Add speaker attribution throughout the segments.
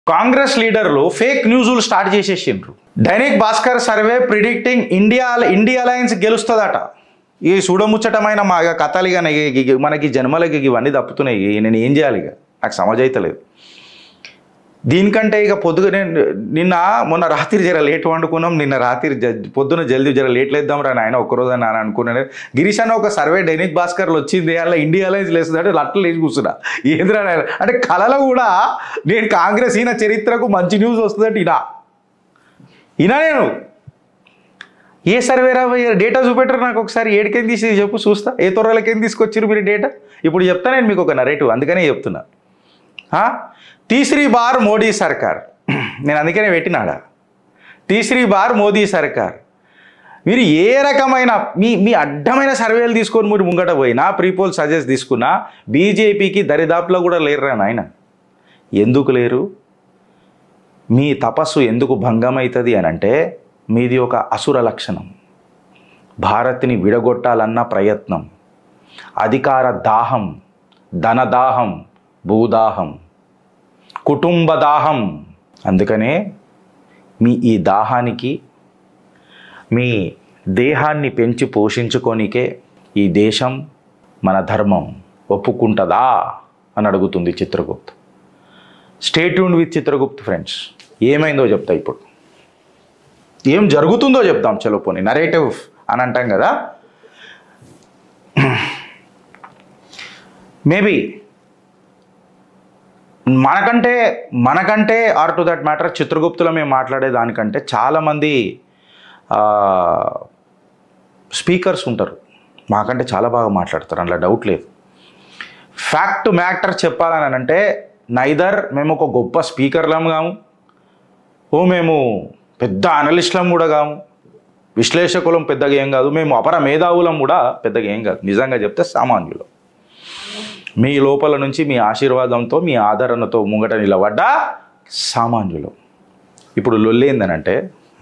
Speaker 1: కాంగ్రెస్ లీడర్లు ఫేక్ న్యూస్లు స్టార్ట్ చేసేసిండ్రు Dainik Bhaskar survey predicting India India alliance గెలుస్తుందట ఈ చూడముచ్చటమైన మా ఇక కథలు ఇక నాకు ఇక- ఇక మనకి జన్మలకి ఇవన్నీ తప్పుతున్నాయి ఇక నేను ఏం చేయాలి ఇక నాకు సమజైతలేదు దీనికంటే ఇక పొద్దుగా నేను నిన్న మొన్న రాత్రి జర లేట్ వండుకున్నాం నిన్న రాత్రి జ- పొద్దున జల్దీ జర లేట్ లేద్దాం రా నాయన ఒక్కరోజు అని అనుకున్నాను గిరీష్ అన్న ఒక సర్వే డైనిక్ భాస్కర్లో వచ్చింది అలా ఇండియా అలయన్స్ లేస్తుందంటే అట్లా లేచి కూర్చున్నా ఏంద్రా నాయన అంటే కళలో కూడా నేను కాంగ్రెస్ ఈయన చరిత్రకు మంచి న్యూస్ వస్తుందంటే ఇనా ఇనా నేను ఏ సర్వేరా డేటా చూపెట్టరు నాకు ఒకసారి ఏడికేం తీసి చెప్పు చూస్తా ఏ త్వరలకేం తీసుకొచ్చారు మీరు డేటా ఇప్పుడు చెప్తా నేను మీకు ఒక నరేటివ్ అందుకనే చెప్తున్నా ఆ? తీసరీ బార్ మోడీ సర్కార్ నేను అందుకనే పెట్టినాడా తీసరీ బార్ మోదీ సర్కార్ మీరు ఏ రకమైన మీ మీ అడ్డమైన సర్వేలు తీసుకొని మీరు ముంగట పోయినా ప్రీపోల్ సజెస్ట్ తీసుకున్నా బీజేపీకి దరిదాపులో కూడా లేరురా నాయన ఎందుకు లేరు మీ తపస్సు ఎందుకు భంగమవుతుంది అని అంటే మీది ఒక అసుర లక్షణం భారత్ని విడగొట్టాలన్న ప్రయత్నం అధికార దాహం ధనదాహం భూదాహం కుటుంబ దాహం అందుకనే మీ ఈ దాహానికి మీ దేహాన్ని పెంచి పోషించుకోనికే ఈ దేశం మన ధర్మం ఒప్పుకుంటుందా అని అడుగుతుంది Chitragupt stay tuned with Chitragupt friends ఏమైందో చెప్తా ఇప్పుడు ఏం జరుగుతుందో చెప్దాం చలో పోనీ నరేటివ్ అని అంటాం కదా మేబీ మనకంటే మనకంటే ఆర్ టు దట్ మ్యాటర్ చిత్రగుప్తులో మేము మాట్లాడే దానికంటే చాలామంది స్పీకర్స్ ఉంటారు మాకంటే చాలా బాగా మాట్లాడతారు అందులో డౌట్ లేదు ఫ్యాక్ట్ మ్యాటర్ చెప్పాలని అంటే నైదర్ మేము ఒక గొప్ప స్పీకర్లం కాము ఓ మేము పెద్ద అనలిస్టులం కూడా కాము విశ్లేషకులం పెద్దగా ఏం కాదు మేము అపర మేధావులం కూడా పెద్దగా ఏం కాదు నిజంగా చెప్తే సామాన్యులం మీ లోపల నుంచి మీ ఆశీర్వాదంతో మీ ఆదరణతో ముంగట నిలబడ్డ సామాన్యులం ఇప్పుడు లొల్లేందనంటే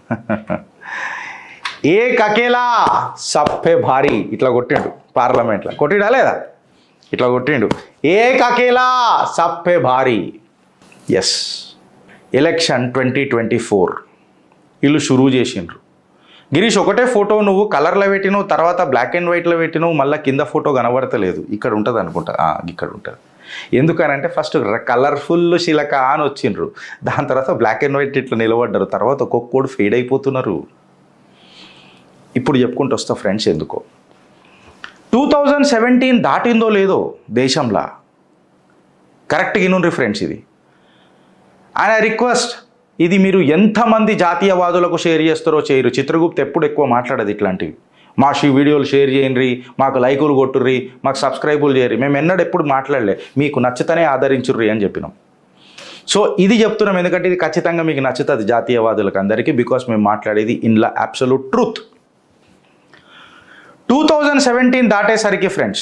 Speaker 1: ఏ కకేలా సప్పే భారీ ఇట్లా కొట్టిండు పార్లమెంట్లో కొట్టిడా లేదా ఇట్లా కొట్టిండు ఏ కకేలా సప్పే భారీ ఎస్ ఎలక్షన్ ట్వంటీ ట్వంటీ ఫోర్ వీళ్ళు షురూ చేసిండ్రు గిరీష్ ఒకటే ఫోటో నువ్వు కలర్లో పెట్టినావు తర్వాత బ్లాక్ అండ్ వైట్లో పెట్టినావు మళ్ళీ కింద ఫోటో కనబడతలేదు ఇక్కడ ఉంటుంది అనుకుంటా ఆ, ఇక్కడ ఉంటుంది ఎందుకనంటే ఫస్ట్ కలర్ఫుల్ శిలక అని వచ్చిండ్రు దాని తర్వాత బ్లాక్ అండ్ వైట్ ఇట్లా నిలబడ్డారు తర్వాత ఒక్కొక్కడు ఫేడ్ అయిపోతున్నారు ఇప్పుడు చెప్పుకుంటూ వస్తా ఫ్రెండ్స్ ఎందుకో టూ థౌజండ్ సెవెంటీన్ దాటిందో లేదో దేశంలో కరెక్ట్గా ఇనుండ్రి ఫ్రెండ్స్ ఇది అండ్ ఐ రిక్వెస్ట్ ఇది మీరు ఎంతమంది జాతీయవాదులకు షేర్ చేస్తారో చేయరు చిత్రగుప్త ఎప్పుడు ఎక్కువ మాట్లాడదు ఇట్లాంటివి మా షీ వీడియోలు షేర్ చేయండి మాకు లైకులు కొట్టుర్రి మాకు సబ్స్క్రైబులు చేయరు మేము ఎన్నడూ ఎప్పుడు మాట్లాడలే మీకు నచ్చితేనే ఆదరించుర్రి అని చెప్పినాం సో ఇది చెప్తున్నాం ఎందుకంటే ఇది ఖచ్చితంగా మీకు నచ్చుతుంది జాతీయవాదులకు అందరికీ బికాస్ మేము మాట్లాడేది ఇన్లా absolute truth two thousand seventeen దాటేసరికి ఫ్రెండ్స్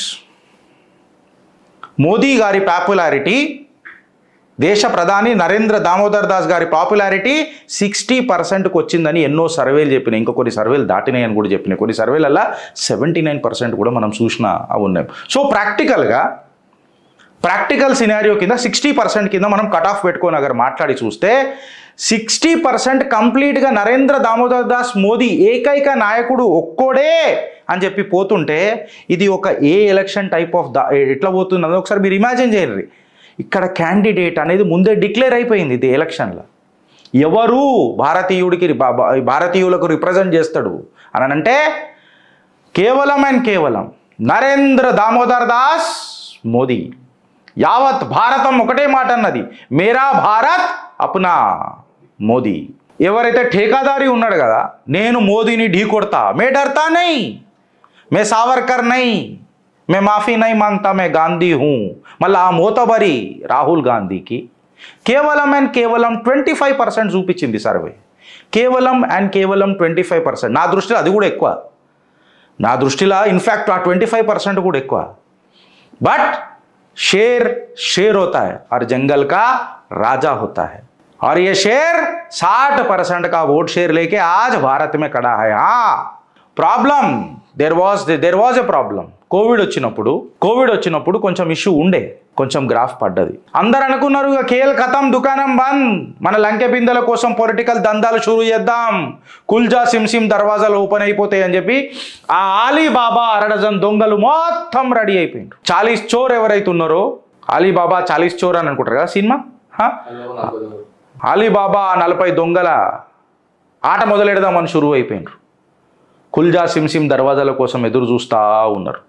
Speaker 1: మోదీ గారి పాపులారిటీ దేశ ప్రధాని నరేంద్ర దామోదర్ దాస్ గారి పాపులారిటీ సిక్స్టీ పర్సెంట్కి వచ్చిందని ఎన్నో సర్వేలు చెప్పినాయి ఇంకా కొన్ని సర్వేలు దాటినాయి అని కూడా చెప్పినాయి కొన్ని సర్వేలల్లా సెవెంటీ నైన్ పర్సెంట్ కూడా మనం చూసిన అవి ఉన్నాయి సో ప్రాక్టికల్గా ప్రాక్టికల్ సినారియో కింద సిక్స్టీ పర్సెంట్ కింద మనం కట్ ఆఫ్ పెట్టుకొని అగర్ మాట్లాడి చూస్తే సిక్స్టీ పర్సెంట్ కంప్లీట్గా నరేంద్ర దామోదర్ దాస్ మోదీ ఏకైక నాయకుడు ఒక్కోడే అని చెప్పి పోతుంటే ఇది ఒక ఏ ఎలక్షన్ టైప్ ఆఫ్ దా ఎట్లా పోతున్నదో ఒకసారి మీరు ఇమాజిన్ చేయండి ఇక్కడ క్యాండిడేట్ అనేది ముందే డిక్లేర్ అయిపోయింది ఇది ఎలక్షన్లో ఎవరు భారతీయుడికి భా- భా- భారతీయులకు రిప్రజెంట్ చేస్తాడు అని అంటే కేవలం అండ్ కేవలం నరేంద్ర దామోదర్ దాస్ మోదీ యావత్ భారతం ఒకటే మాట అన్నది మేరా భారత్ అప్నా మోదీ ఎవరైతే ఠేకాదారి ఉన్నాడు కదా నేను మోదీని ఢీ కొడతా మే డర్తా నై మే సావర్కర్ నై మే మాఫీ నై మాంగతా మే గాంధీ హూ మళ్ళీ ఆ మోతబరి రాహుల్ గాంధీకి కేవలం అండ్ కేవలం ట్వంటీ ఫైవ్ పర్సెంట్ చూపించింది సర్వే కేవలం అండ్ కేవలం ట్వంటీ ఫైవ్ పర్సెంట్ నా దృష్టిలో అది కూడా ఎక్కువ నా దృష్టిలో ఇన్ఫ్యాక్ట్ ఆ ట్వంటీ ఫైవ్ పర్సెంట్ కూడా ఎక్కువ बट शेर शेर होता है और जंगल का राजा होता है और ये शेर 60 परसेंट का वोट शेयर लेके आज भारत में खड़ा है हाँ problem there was there was a problem covid వచ్చినప్పుడు కోవిడ్ వచ్చినప్పుడు కొంచెం ఇష్యూ ఉండే కొంచెం గ్రాఫ్ పడ్డది అందరు అనుకున్నారు ఇక కేల్ కథం దుకాణం బంద్ మన లంకె బిందెల కోసం పొలిటికల్ దందాలు షురూ చేద్దాం కుల్జా సిమ్ దర్వాజాలు ఓపెన్ అయిపోతాయి అని చెప్పి ఆ ఆలీబాబా అరడజన్ దొంగలు మొత్తం రెడీ అయిపోయిండ్రు చాలీస్ చోర్ ఎవరైతే ఉన్నారో ఆలీబాబా చాలీస్ చోర్ అని అనుకుంటారు కదా సినిమా హా? ఆలీబాబా నలభై దొంగల ఆట మొదలెడదామని షురువు అయిపోయినారు కుల్జా సిమ్ దర్వాజాల కోసం ఎదురు చూస్తూ ఉన్నారు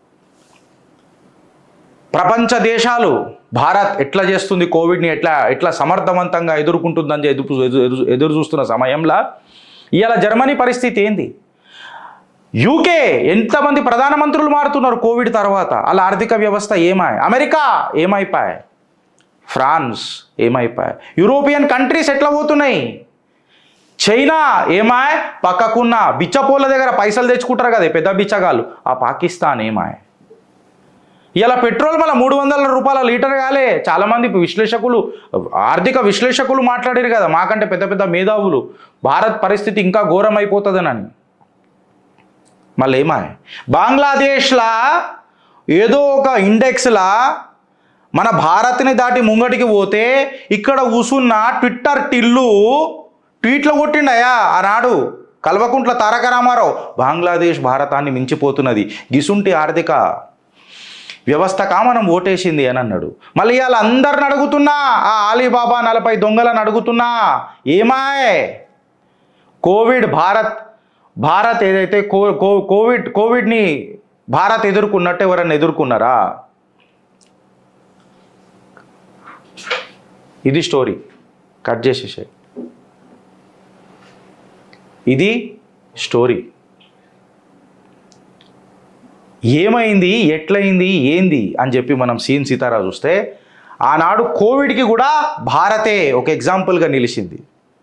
Speaker 1: ప్రపంచ దేశాలు భారత్ ఎట్లా చేస్తుంది కోవిడ్ని ఎట్లా ఎట్లా సమర్థవంతంగా ఎదుర్కొంటుందని ఎదురు ఎదురు ఎదురు చూస్తున్న సమయంలో ఇవాళ జర్మనీ పరిస్థితి ఏంది యూకే ఎంతమంది ప్రధానమంత్రులు మారుతున్నారు కోవిడ్ తర్వాత వాళ్ళ ఆర్థిక వ్యవస్థ ఏమాయ్ అమెరికా ఏమైపోయాయి ఫ్రాన్స్ ఏమైపోయాయి యూరోపియన్ కంట్రీస్ ఎట్లా పోతున్నాయి చైనా ఏమాయ్ పక్కకున్న బిచ్చపోళ్ళ దగ్గర పైసలు తెచ్చుకుంటారు కదా పెద్ద బిచ్చగాళ్ళు ఆ పాకిస్తాన్ ఏమాయ్ ఇలా పెట్రోల్ మళ్ళీ మూడు వందల రూపాయల లీటర్ కాలే చాలామంది విశ్లేషకులు ఆర్థిక విశ్లేషకులు మాట్లాడారు కదా మాకంటే పెద్ద పెద్ద మేధావులు భారత్ పరిస్థితి ఇంకా ఘోరం అయిపోతుందనని మళ్ళీ ఏమాయ్ బంగ్లాదేశ్లా ఏదో ఒక ఇండెక్స్లా మన భారత్ని దాటి ముంగటికి పోతే ఇక్కడ కూసున్న ట్విట్టర్ టిల్లు ట్వీట్లో కొట్టిండయా ఆనాడు కల్వకుంట్ల తారక రామారావు బంగ్లాదేశ్ భారతాన్ని మించిపోతున్నది గిసుంటి ఆర్థిక వ్యవస్థకా మనం ఓటేసింది అని అన్నాడు మళ్ళీ ఇవాళ అందరిని అడుగుతున్నా ఆ ఆలీబాబా నలభై దొంగలను అడుగుతున్నా ఏమాయ్ కోవిడ్ భారత్ భారత్ ఏదైతే కో కో- కోవిడ్ కోవిడ్ని భారత్ ఎదుర్కొన్నట్టు ఎవరన్నా ఎదుర్కొన్నారా ఇది స్టోరీ కట్ చేసేసాయి ఇది స్టోరీ ఏమైంది ఎట్లయింది ఏంది అని చెప్పి మనం సీన్ సీతారా చూస్తే ఆనాడు కోవిడ్కి కూడా భారతే ఒక ఎగ్జాంపుల్గా నిలిచింది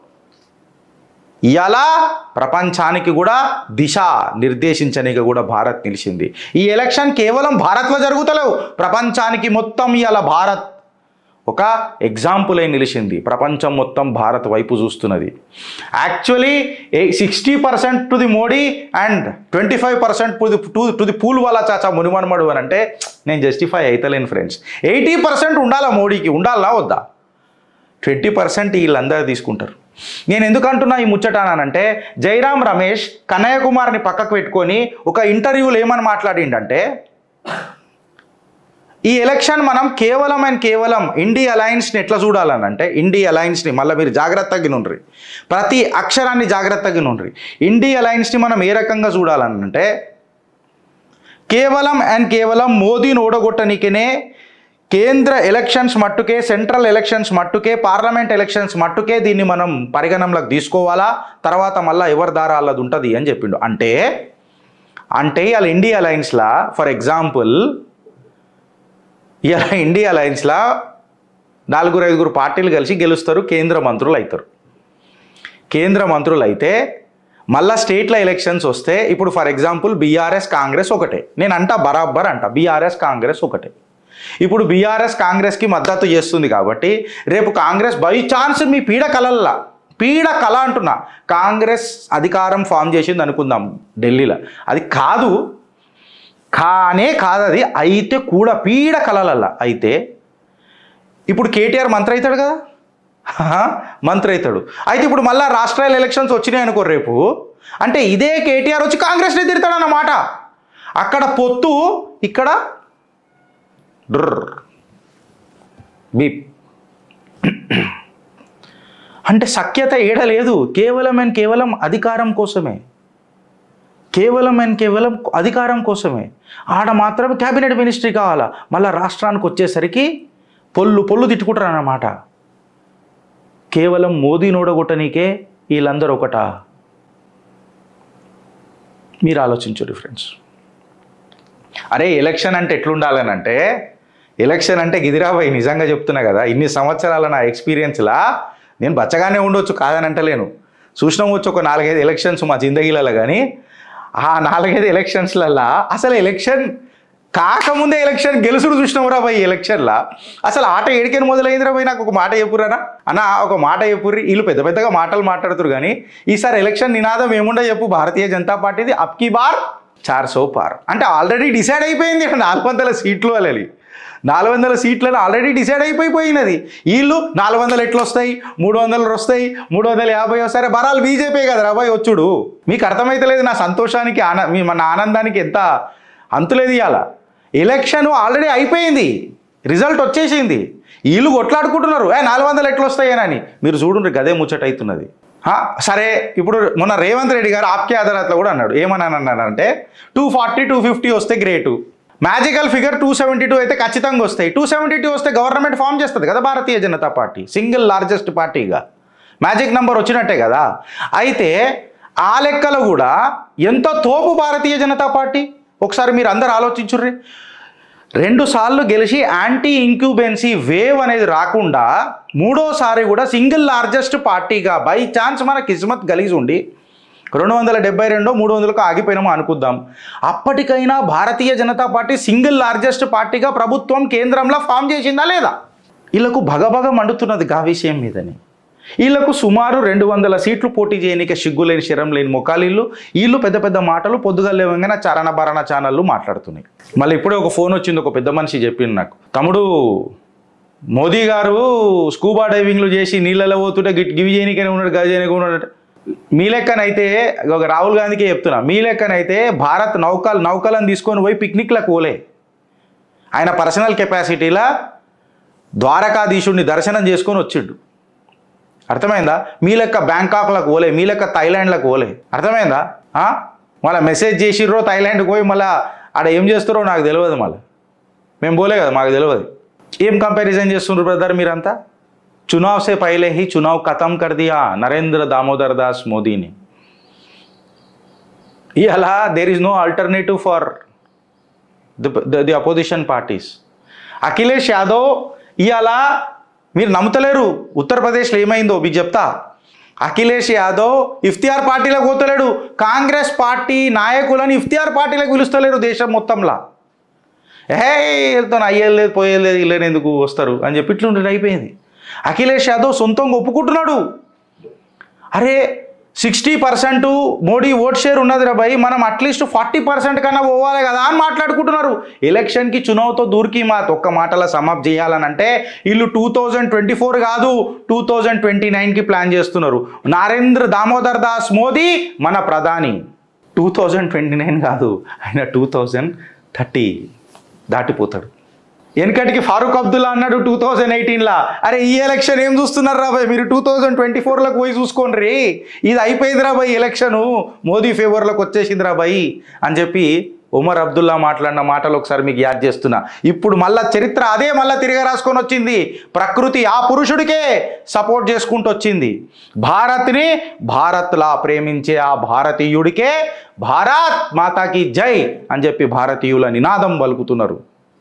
Speaker 1: ఇలా ప్రపంచానికి కూడా దిశ నిర్దేశించనిగా కూడా భారత్ నిలిచింది ఈ ఎలక్షన్ కేవలం భారత్లో జరుగుతలేవు ప్రపంచానికి మొత్తం ఇలా భారత్ ఒక ఎగ్జాంపుల్ అయి నిలిచింది ప్రపంచం మొత్తం భారత్ వైపు చూస్తున్నది actually sixty percent to the Modi and twenty five percent to the to to the పూల్ వాలా చాచా మునిమనమడు అని అంటే నేను జస్టిఫై అవుతలేను ఫ్రెండ్స్ ఎయిటీ పర్సెంట్ ఉండాలా మోడీకి ఉండాలా వద్దా ట్వంటీ పర్సెంట్ వీళ్ళందరూ తీసుకుంటారు నేను ఎందుకు అంటున్నా ఈ ముచ్చటానంటే జైరామ్ రమేష్ కన్నయ్య కుమార్ని పక్కకు పెట్టుకొని ఒక ఇంటర్వ్యూలో ఏమని మాట్లాడిండంటే ఈ ఎలక్షన్ మనం కేవలం అండ్ కేవలం ఇండి అలయన్స్ని ఎట్లా చూడాలనంటే ఇండి అలయన్స్ని మళ్ళీ మీరు జాగ్రత్తగా నుండ్రి ప్రతి అక్షరాన్ని జాగ్రత్తగా నుండ్రి ఇండి అలయన్స్ని మనం ఏ రకంగా చూడాలనంటే కేవలం అండ్ కేవలం మోదీని ఓడగొట్టనికనే కేంద్ర ఎలక్షన్స్ మట్టుకే సెంట్రల్ ఎలక్షన్స్ మట్టుకే పార్లమెంట్ ఎలక్షన్స్ మట్టుకే దీన్ని మనం పరిగణంలోకి తీసుకోవాలా తర్వాత మళ్ళీ ఎవరి దారా అల్లది ఉంటుంది అని చెప్పిండు అంటే అంటే వాళ్ళ ఇండియా అలయన్స్లా ఫర్ ఎగ్జాంపుల్ ఇలా ఇండియా అలయన్స్లా నాలుగురు ఐదుగురు పార్టీలు కలిసి గెలుస్తారు కేంద్ర మంత్రులు అవుతారు కేంద్ర మంత్రులు అయితే మళ్ళా స్టేట్ల ఎలక్షన్స్ వస్తే ఇప్పుడు ఫర్ ఎగ్జాంపుల్ బీఆర్ఎస్ కాంగ్రెస్ ఒకటే నేను అంటా బరాబర్ అంట బీఆర్ఎస్ కాంగ్రెస్ ఒకటే ఇప్పుడు బీఆర్ఎస్ కాంగ్రెస్కి మద్దతు చేస్తుంది కాబట్టి రేపు కాంగ్రెస్ బై ఛాన్స్ మీ పీడ కలల్లా పీడ కళ అంటున్నా కాంగ్రెస్ అధికారం ఫామ్ చేసింది అనుకుందాం ఢిల్లీలో అది కాదు కానే కాదు అది అయితే కూడా పీడ కలలల్లా అయితే ఇప్పుడు కేటీఆర్ మంత్రి అవుతాడు కదా హా, మంత్రి అవుతాడు అయితే ఇప్పుడు మళ్ళీ రాష్ట్రాల ఎలక్షన్స్ వచ్చినాయి అనుకో రేపు అంటే ఇదే కేటీఆర్ వచ్చి కాంగ్రెస్ని తిడతాడు అన్నమాట అక్కడ పొత్తు ఇక్కడ డ్రర్ బీప్ అంటే సఖ్యత ఏడ లేదు కేవలం అండ్ కేవలం అధికారం కోసమే కేవలం అండ్ కేవలం అధికారం కోసమే ఆడ మాత్రం క్యాబినెట్ మినిస్ట్రీ కావాలా మళ్ళీ రాష్ట్రానికి వచ్చేసరికి పొల్లు పొల్లు తిట్టుకుంటారు అన్నమాట కేవలం మోదీ నోడగొట్టనీకే వీళ్ళందరూ ఒకటా మీరు ఆలోచించండి ఫ్రెండ్స్ అరే ఎలక్షన్ అంటే ఎట్లుండాలని అంటే ఎలక్షన్ అంటే గిదిరాబాయి నిజంగా చెప్తున్నా కదా ఇన్ని సంవత్సరాల నా ఎక్స్పీరియన్స్లా నేను బచ్చగానే ఉండొచ్చు కాదని అంటలేను చూసినాం వచ్చు ఒక నాలుగైదు ఎలక్షన్స్ మా జిందగీలలో కానీ ఆ నాలుగైదు ఎలక్షన్స్లల్లా అసలు ఎలక్షన్ కాకముందే ఎలక్షన్ గెలుసుడు చూసినావురా పోయి ఎలక్షన్లా అసలు ఆట ఏడికని మొదలైందిరా పోయి నాకు ఒక మాట చెప్పురానా అన్న ఒక మాట చెప్పుర్రి వీళ్ళు పెద్ద పెద్దగా మాటలు మాట్లాడుతురు కానీ ఈసారి ఎలక్షన్ నినాదం ఏముండో చెప్పు భారతీయ జనతా పార్టీది అప్కి బార్ చార్ సో పార్ అంటే ఆల్రెడీ డిసైడ్ అయిపోయింది ఇక్కడ నాలుగు వందల సీట్లు వాళ్ళని నాలుగు వందల సీట్లను ఆల్రెడీ డిసైడ్ అయిపోయిపోయినది వీళ్ళు నాలుగు వందలు ఎట్లు వస్తాయి మూడు వందలు వస్తాయి మూడు వందల యాభై వస్తాయి బరాలు బీజేపీ కదా రాబాయ్ వచ్చుడు మీకు అర్థమైతలేదు నా సంతోషానికి ఆన మీ మన ఆనందానికి ఎంత అంతులేదు ఇవాళ ఎలక్షన్ ఆల్రెడీ అయిపోయింది రిజల్ట్ వచ్చేసింది వీళ్ళు కొట్లాడుకుంటున్నారు ఏ నాలుగు వందలు ఎట్లు వస్తాయనని మీరు చూడండి గదే ముచ్చట అవుతున్నది హా, సరే ఇప్పుడు మొన్న రేవంత్ రెడ్డి గారు ఆప్కే అదాలత్లో కూడా అన్నాడు ఏమని అన్నాడంటే టూ ఫార్టీ టూ ఫిఫ్టీ వస్తే great magical figure two seventy two అయితే ఖచ్చితంగా వస్తాయి టూ సెవెంటీ టూ వస్తే గవర్నమెంట్ ఫామ్ చేస్తుంది కదా భారతీయ జనతా పార్టీ సింగిల్ లార్జెస్ట్ పార్టీగా మ్యాజిక్ నంబర్ వచ్చినట్టే కదా అయితే ఆ లెక్కలో కూడా ఎంత తోపు భారతీయ జనతా పార్టీ ఒకసారి మీరు అందరు ఆలోచించుర్రి రెండు సార్లు గెలిచి యాంటీ ఇంక్యూబెన్సీ వేవ్ అనేది రాకుండా మూడోసారి కూడా సింగిల్ లార్జెస్ట్ పార్టీగా బై ఛాన్స్ మన కిస్మత్ గలీజ్ ఉండి రెండు వందల డెబ్బై రెండో మూడు వందలకు ఆగిపోయినామో అనుకుందాం అప్పటికైనా భారతీయ జనతా పార్టీ సింగిల్ లార్జెస్ట్ పార్టీగా ప్రభుత్వం కేంద్రంలో ఫామ్ చేసిందా లేదా వీళ్ళకు భగభగ మండుతున్నది గా విషయం మీదని వీళ్ళకు సుమారు రెండు వందల సీట్లు పోటీ చేయనిక సిగ్గులేని శరం లేని మొకాలీళ్ళు వీళ్ళు పెద్ద పెద్ద మాటలు పొద్దుగా లేవంగానే చరణ భరణ ఛానళ్ళు మాట్లాడుతున్నాయి మళ్ళీ ఇప్పుడే ఒక ఫోన్ వచ్చింది ఒక పెద్ద మనిషి చెప్పింది నాకు తమ్ముడు మోదీ గారు స్కూబా డైవింగ్లు చేసి నీళ్ళలో పోతుంటే గిట్ గివి చేయనికనే ఉన్నాడు గది చేయనికే ఉన్నాడు అంటే, మీ లెక్కనైతే ఒక రాహుల్ గాంధీకే చెప్తున్నా మీ లెక్కనైతే భారత్ నౌకలు నౌకలను తీసుకొని పోయి పిక్నిక్లకు పోలే ఆయన పర్సనల్ కెపాసిటీలా ద్వారకాధీశుడిని దర్శనం చేసుకొని వచ్చిండు అర్థమైందా మీ లెక్క బ్యాంకాక్లకు పోలే మీ లెక్క థైలాండ్లకు పోలే అర్థమైందా ఆ? మళ్ళీ మెసేజ్ చేసిర్రో థైలాండ్కి పోయి మళ్ళీ ఆడ ఏం చేస్తారో నాకు తెలియదు మళ్ళీ మేము పోలే కదా మాకు తెలియదు ఏం కంపారిజన్ చేస్తున్నారు బ్రదర్ మీరంతా चुनाव से पहले ही चुनाव खत्म कर दिया नरेंद्र दामोदर दास मोदी ने ఇలా there is no alternative for the the opposition parties Akhilesh Yadav ఇవాళ మీరు నమ్ముతలేరు ఉత్తరప్రదేశ్లో ఏమైందో మీకు చెప్తా అఖిలేష్ యాదవ్ ఇఫ్తియార్ పార్టీలకు పోతలేడు కాంగ్రెస్ పార్టీ నాయకులను ఇఫ్తియార్ పార్టీలకు పిలుస్తలేరు దేశం మొత్తంలో ఏ వెళ్తాను అయ్యేది పోయేది వీళ్ళని ఎందుకు వస్తారు అని చెప్పి ఇట్లా అయిపోయింది అఖిలేష్ యాదవ్ సొంతంగా ఒప్పుకుంటున్నాడు అరే sixty percent Modi vote share ఉన్నది రా భయ్ మనం అట్లీస్ట్ ఫార్టీ పర్సెంట్ కన్నా పోవాలి కదా అని మాట్లాడుకుంటున్నారు ఎలక్షన్కి చునావ్తో దూరికి మా ఒక్క మాటల సమాప్ చేయాలని అంటే వీళ్ళు టూ థౌజండ్ ట్వంటీ ఫోర్ కాదు టూ థౌజండ్ ట్వంటీ నైన్కి ప్లాన్ చేస్తున్నారు నరేంద్ర దామోదర్ దాస్ మోదీ మన ప్రధాని టూ థౌజండ్ ట్వంటీ నైన్ కాదు ఆయన టూ థౌజండ్ థర్టీ దాటిపోతాడు వెనకటికి ఫారూక్ అబ్దుల్లా అన్నాడు టూ థౌజండ్ ఎయిటీన్లో అరే ఈ ఎలక్షన్ ఏం చూస్తున్నారు రా భయ్ మీరు టూ థౌజండ్ ట్వంటీ ఫోర్లోకి పోయి చూసుకోండి రీ ఇది అయిపోయింది రా భయ్ ఎలక్షను మోదీ ఫేవర్లోకి వచ్చేసింది రా భయ్ అని చెప్పి ఉమర్ అబ్దుల్లా మాట్లాడిన మాటలు ఒకసారి మీకు యాద్ చేస్తున్నా ఇప్పుడు మళ్ళా చరిత్ర అదే మళ్ళా తిరిగి రాసుకొని వచ్చింది ప్రకృతి ఆ పురుషుడికే సపోర్ట్ చేసుకుంటూ వచ్చింది భారత్ని భారత్లా ప్రేమించే ఆ భారతీయుడికే భారత్ మాతాకి జై అని చెప్పి భారతీయుల నినాదం పలుకుతున్నారు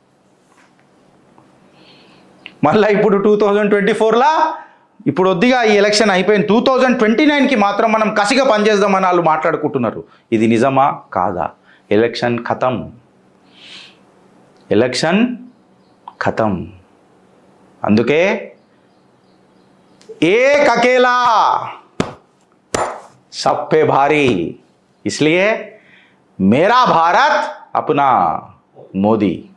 Speaker 1: మళ్ళీ ఇప్పుడు టూ థౌజండ్ ట్వంటీ ఫోర్లా ఇప్పుడు వద్దిగా ఈ ఎలక్షన్ అయిపోయింది టూ థౌజండ్ ట్వంటీ నైన్కి మాత్రం మనం కసిగా పనిచేద్దామని వాళ్ళు మాట్లాడుకుంటున్నారు ఇది నిజమా కాదా ఎలక్షన్ ఖతం ఎలక్షన్ ఖతం అందుకే एक अकेला सब पे भारी इसलिए मेरा भारत अपना मोदी